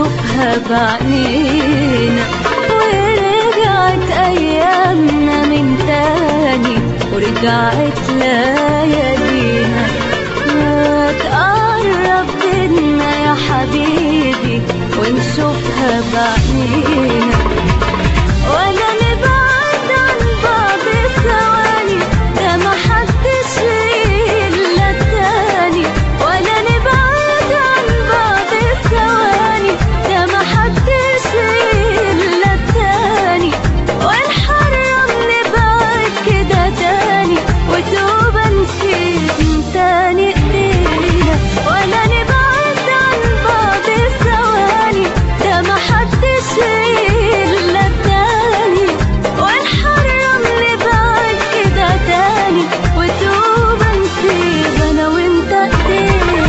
ونشوفها بعينينا ورجعت أيامنا من تاني ورجعت ليالينا ما تقرب بينا يا حبيبي ونشوفها بعينينا ولا نبعد عن بعض ثواني ده ما حدش إلا التاني ولا نبعد عن بعض ثواني ده ما حدش إلا التاني ونحرم نبعد كده تاني وتوبة نسيب تاني ايدينا ولا نبعد عن بعض ثواني ده ما حدش إلا التاني ونحرم نبعد كده تاني وتوبة نسيب أنا وأنت ايدينا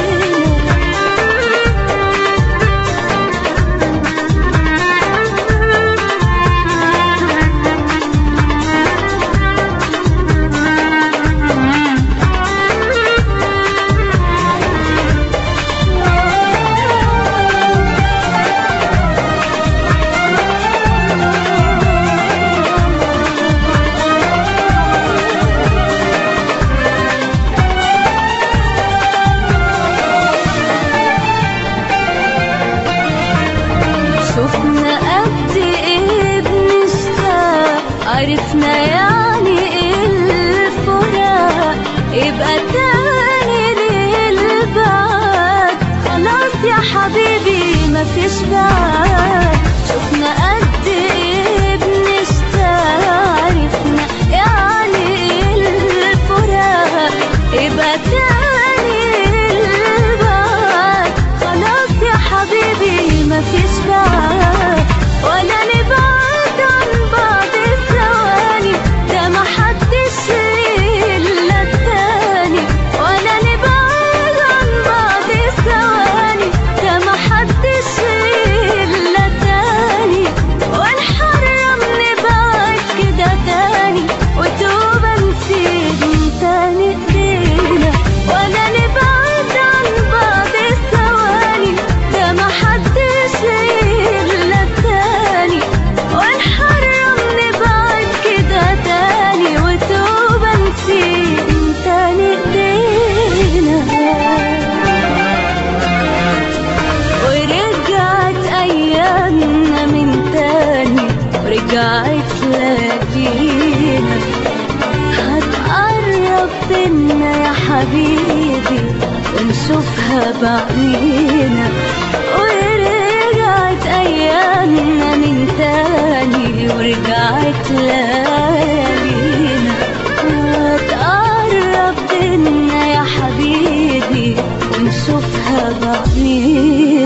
شفنا قد ايه بنشتاق عرفنا يعني ايه الفراق يبقى تاني للبعد خلاص يا حبيبي مفيش بعد شفنا قد ايه بنشتاق عرفنا يعني ايه الفراق يبقى تاني للبعد خلاص يا حبيبي مفيش بعد ولا نبعد عن بعض ثواني ده ما حدش إلا التاني ولا نبعد عن بعض ثواني ده ما حدش إلا التاني ونحرم نبعد كده تاني وتوبة نسيب تاني ايدينا ولا نبعد عن بعض ثواني ده ما حدش إلا التاني ونحرم نبعد كده تاني وتوبة نسيب تاني ايدينا ورجعت أيامنا من تاني ورجعت ليالينا هتقرب بينا يا حبيبي ونشوفها بعينينا ورجعت أيامنا من تاني ورجعت ليالينا هتقرب بينا يا حبيبي ونشوفها بعينينا